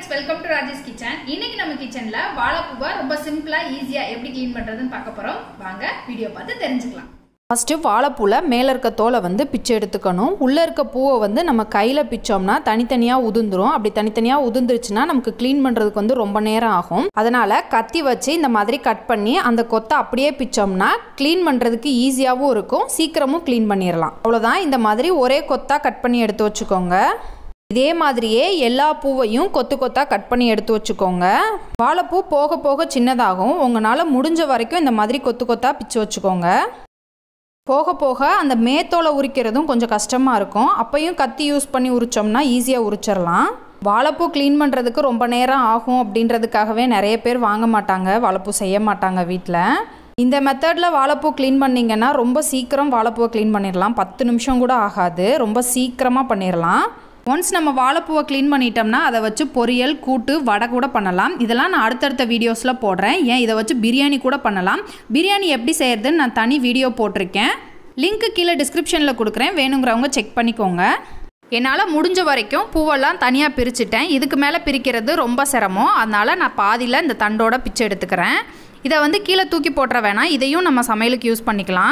welcome to Rajesh kitchen இன்னைக்கு நம்ம கிச்சன்ல வாழைப்பூவை ரொம்ப சிம்பிளா ஈஸியா எப்படி க்ளீன் பண்றதுன்னு பார்க்க போறோம் வாங்க வீடியோ பார்த்து தெரிஞ்சுக்கலாம் ஃபஸ்ட்டு வாழைப்பூவில் மேலே இருக்க தோலை வந்து பிச்சு எடுத்துக்கணும் உள்ளே இருக்க பூவை வந்து நம்ம கையில் பிச்சோம்னா தனித்தனியாக உதிர்ந்துரும் அப்படி தனித்தனியாக உதிர்ந்துருச்சுன்னா நமக்கு க்ளீன் பண்ணுறதுக்கு வந்து ரொம்ப நேரம் ஆகும் அதனால் கத்தி வச்சு இந்த மாதிரி கட் பண்ணி அந்த கொத்தை அப்படியே பிச்சோம்னா க்ளீன் பண்ணுறதுக்கு ஈஸியாகவும் இருக்கும் சீக்கிரமும் க்ளீன் பண்ணிடலாம் அவ்வளோதான் இந்த மாதிரி ஒரே கொத்தாக கட் பண்ணி எடுத்து வச்சுக்கோங்க இதே மாதிரியே எல்லா பூவையும் கொத்து கொத்தா கட் பண்ணி எடுத்து வச்சுக்கோங்க வாழைப்பூ போக போக சின்னதாகும் உங்களால் முடிஞ்ச வரைக்கும் இந்த மாதிரி கொத்து கொத்தா பிச்சு வச்சுக்கோங்க போக போக அந்த மேத்தோலை உரிக்கிறதும் கொஞ்சம் கஷ்டமாக இருக்கும் அப்பையும் கத்தி யூஸ் பண்ணி உரிச்சோம்னா ஈஸியாக உரிச்சிடலாம் வாழைப்பூ க்ளீன் பண்ணுறதுக்கு ரொம்ப நேரம் ஆகும் அப்படின்றதுக்காகவே நிறைய பேர் வாங்க மாட்டாங்க வாழைப்பூ செய்ய மாட்டாங்க வீட்டில் இந்த மெத்தடில் வாழைப்பூ க்ளீன் பண்ணிங்கன்னா ரொம்ப சீக்கிரம் வாழைப்பூவை க்ளீன் பண்ணிடலாம் பத்து நிமிஷம் கூட ஆகாது ரொம்ப சீக்கிரமாக பண்ணிடலாம் ஒன்ஸ் நம்ம வாழைப்பூவை க்ளீன் பண்ணிட்டோம்னா அதை வச்சு பொரியல் கூட்டு வடை கூட பண்ணலாம் இதெல்லாம் நான் அடுத்தடுத்த வீடியோஸில் போடுறேன் ஏன் இதை வச்சு பிரியாணி கூட பண்ணலாம் பிரியாணி எப்படி செய்யறதுன்னு நான் தனி வீடியோ போட்டிருக்கேன் லிங்க்கு கீழே டிஸ்கிரிப்ஷனில் கொடுக்குறேன் வேணுங்கிறவங்க செக் பண்ணிக்கோங்க என்னால் முடிஞ்ச வரைக்கும் பூவெல்லாம் தனியாக பிரிச்சுட்டேன் இதுக்கு மேலே பிரிக்கிறது ரொம்ப சிரமம் அதனால் நான் பாதியில் இந்த தண்டோட பிச்சை எடுத்துக்கிறேன் இதை வந்து கீழே தூக்கி போட்டுற வேணாம் இதையும் நம்ம சமையலுக்கு யூஸ் பண்ணிக்கலாம்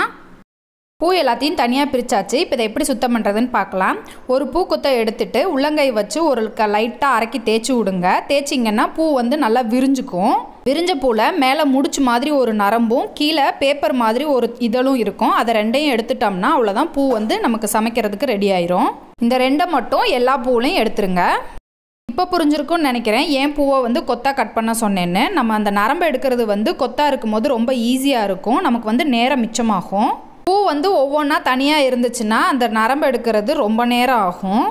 பூ எல்லாத்தையும் தனியாக பிரித்தாச்சு இப்போ இதை எப்படி சுத்தம் பண்ணுறதுன்னு பார்க்கலாம் ஒரு பூ கொத்தை எடுத்துட்டு உள்ளங்கை வச்சு ஒரு க லைட்டாக அரைக்கி தேய்ச்சி விடுங்க தேய்ச்சிங்கன்னா பூ வந்து நல்லா விரிஞ்சுக்கும் விரிஞ்ச பூவில் மேலே முடிச்சு மாதிரி ஒரு நரம்பும் கீழே பேப்பர் மாதிரி ஒரு இதழும் இருக்கும் அதை ரெண்டையும் எடுத்துட்டோம்னா அவ்வளோதான் பூ வந்து நமக்கு சமைக்கிறதுக்கு ரெடி ஆயிரும் இந்த ரெண்டை மட்டும் எல்லா பூவிலையும் எடுத்துருங்க இப்போ புரிஞ்சிருக்கும்னு நினைக்கிறேன் ஏன் பூவை வந்து கொத்தா கட் பண்ண சொன்னேன்னு நம்ம அந்த நரம்பு எடுக்கிறது வந்து கொத்தா இருக்கும்போது ரொம்ப ஈஸியாக இருக்கும் நமக்கு வந்து நேரம் மிச்சமாகும் பூ வந்து ஒவ்வொன்றா தனியாக இருந்துச்சுன்னா அந்த நரம்பு எடுக்கிறது ரொம்ப நேரம் ஆகும்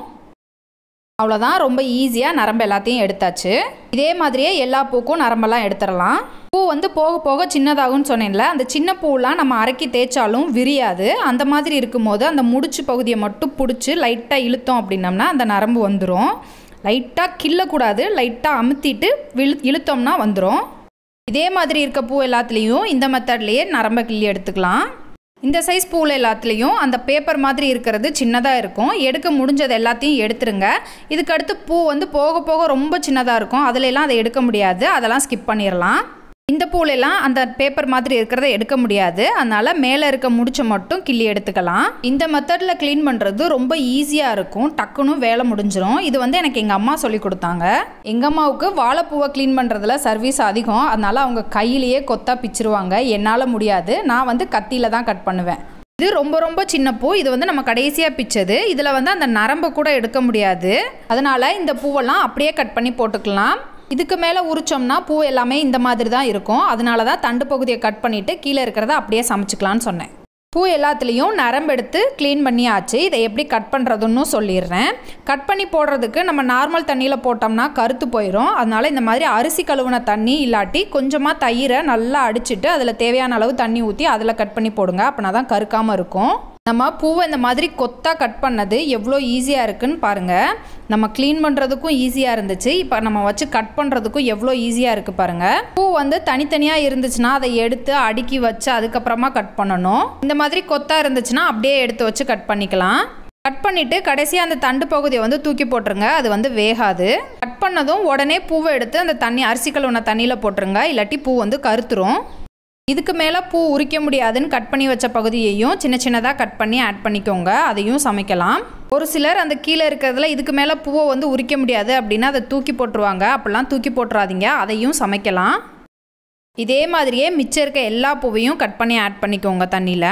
அவ்வளோதான் ரொம்ப ஈஸியாக நரம்பு எல்லாத்தையும் எடுத்தாச்சு இதே மாதிரியே எல்லா பூக்கும் நரம்பெல்லாம் எடுத்துடலாம் பூ வந்து போக போக சின்னதாகும்னு சொன்னேன்ல அந்த சின்ன பூலாம் நம்ம அரைக்கி தேய்ச்சாலும் விரியாது அந்த மாதிரி இருக்கும்போது அந்த முடிச்சு பகுதியை மட்டும் பிடிச்சி லைட்டாக இழுத்தோம் அப்படின்னம்னா அந்த நரம்பு வந்துடும் லைட்டாக கிள்ளக்கூடாது லைட்டாக அமுத்திட்டு விழு இழுத்தோம்னா வந்துடும் இதே மாதிரி இருக்க பூ எல்லாத்துலேயும் இந்த மெத்தட்லேயே நரம்பை கிள்ளி எடுத்துக்கலாம் இந்த சைஸ் பூவில் எல்லாத்துலேயும் அந்த பேப்பர் மாதிரி இருக்கிறது சின்னதாக இருக்கும் எடுக்க முடிஞ்சது எல்லாத்தையும் எடுத்துருங்க இதுக்கு அடுத்து பூ வந்து போக போக ரொம்ப சின்னதாக இருக்கும் அதுல எல்லாம் அதை எடுக்க முடியாது அதெல்லாம் ஸ்கிப் பண்ணிடலாம் இந்த பூலெல்லாம் அந்த பேப்பர் மாதிரி இருக்கிறத எடுக்க முடியாது அதனால் மேலே இருக்க முடிச்ச மட்டும் கிள்ளி எடுத்துக்கலாம் இந்த மெத்தடில் க்ளீன் பண்ணுறது ரொம்ப ஈஸியாக இருக்கும் டக்குன்னு வேலை முடிஞ்சிடும் இது வந்து எனக்கு எங்கள் அம்மா சொல்லி கொடுத்தாங்க எங்கள் அம்மாவுக்கு வாழைப்பூவை க்ளீன் பண்ணுறதுல சர்வீஸ் அதிகம் அதனால் அவங்க கையிலேயே கொத்தா பிச்சிருவாங்க என்னால் முடியாது நான் வந்து கத்தியில் தான் கட் பண்ணுவேன் இது ரொம்ப ரொம்ப சின்ன பூ இது வந்து நம்ம கடைசியாக பிச்சது இதில் வந்து அந்த நரம்பை கூட எடுக்க முடியாது அதனால் இந்த பூவெல்லாம் அப்படியே கட் பண்ணி போட்டுக்கலாம் இதுக்கு மேலே உரிச்சோம்னா பூ எல்லாமே இந்த மாதிரி தான் இருக்கும் அதனால தான் தண்டு பகுதியை கட் பண்ணிவிட்டு கீழே இருக்கிறத அப்படியே சமைச்சிக்கலான்னு சொன்னேன் பூ எல்லாத்துலேயும் நரம்பு எடுத்து க்ளீன் பண்ணியாச்சு இதை எப்படி கட் பண்ணுறதுன்னு சொல்லிடுறேன் கட் பண்ணி போடுறதுக்கு நம்ம நார்மல் தண்ணியில் போட்டோம்னா கருத்து போயிடும் அதனால் இந்த மாதிரி அரிசி கழுவுன தண்ணி இல்லாட்டி கொஞ்சமாக தயிரை நல்லா அடிச்சுட்டு அதில் தேவையான அளவு தண்ணி ஊற்றி அதில் கட் பண்ணி போடுங்க அப்படின்னா தான் கருக்காமல் இருக்கும் நம்ம பூவை இந்த மாதிரி கொத்தா கட் பண்ணது எவ்வளோ ஈஸியாக இருக்குன்னு பாருங்கள் நம்ம க்ளீன் பண்ணுறதுக்கும் ஈஸியாக இருந்துச்சு இப்போ நம்ம வச்சு கட் பண்ணுறதுக்கும் எவ்வளோ ஈஸியாக இருக்குது பாருங்கள் பூ வந்து தனித்தனியாக இருந்துச்சுன்னா அதை எடுத்து அடுக்கி வச்சு அதுக்கப்புறமா கட் பண்ணணும் இந்த மாதிரி கொத்தா இருந்துச்சுன்னா அப்படியே எடுத்து வச்சு கட் பண்ணிக்கலாம் கட் பண்ணிவிட்டு கடைசியாக அந்த தண்டு பகுதியை வந்து தூக்கி போட்டுருங்க அது வந்து வேகாது கட் பண்ணதும் உடனே பூவை எடுத்து அந்த தண்ணி அரிசி கழுவுன தண்ணியில் போட்டுருங்க இல்லாட்டி பூ வந்து கருத்துரும் இதுக்கு மேலே பூ உரிக்க முடியாதுன்னு கட் பண்ணி வச்ச பகுதியையும் சின்ன சின்னதாக கட் பண்ணி ஆட் பண்ணிக்கோங்க அதையும் சமைக்கலாம் ஒரு சிலர் அந்த கீழே இருக்கிறதுல இதுக்கு மேலே பூவை வந்து உரிக்க முடியாது அப்படின்னா அதை தூக்கி போட்டுருவாங்க அப்படிலாம் தூக்கி போட்டுறாதீங்க அதையும் சமைக்கலாம் இதே மாதிரியே மிச்சம் இருக்க எல்லா பூவையும் கட் பண்ணி ஆட் பண்ணிக்கோங்க தண்ணியில்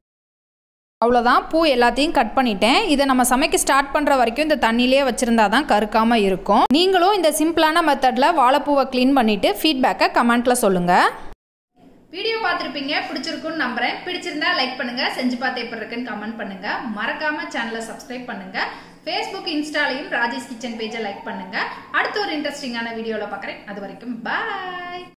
அவ்வளோதான் பூ எல்லாத்தையும் கட் பண்ணிட்டேன் இதை நம்ம சமைக்க ஸ்டார்ட் பண்ணுற வரைக்கும் இந்த தண்ணியிலே வச்சுருந்தா தான் கருக்காமல் இருக்கும் நீங்களும் இந்த சிம்பிளான மெத்தடில் வாழைப்பூவை க்ளீன் பண்ணிவிட்டு ஃபீட்பேக்கை கமெண்ட்டில் சொல்லுங்கள் வீடியோ பார்த்துருப்பீங்க பிடிச்சிருக்குன்னு நம்புறேன் பிடிச்சிருந்தா லைக் பண்ணுங்க செஞ்சு பார்த்து எப்படி இருக்குன்னு கமெண்ட் பண்ணுங்க மறக்காம சேனலை சப்ஸ்கிரைப் பண்ணுங்க ஃபேஸ்புக் இன்ஸ்டாலையும் ராஜேஷ் கிச்சன் பேஜை லைக் பண்ணுங்க அடுத்த ஒரு இன்ட்ரெஸ்டிங்கான வீடியோவில் பார்க்குறேன் அது வரைக்கும் பாய்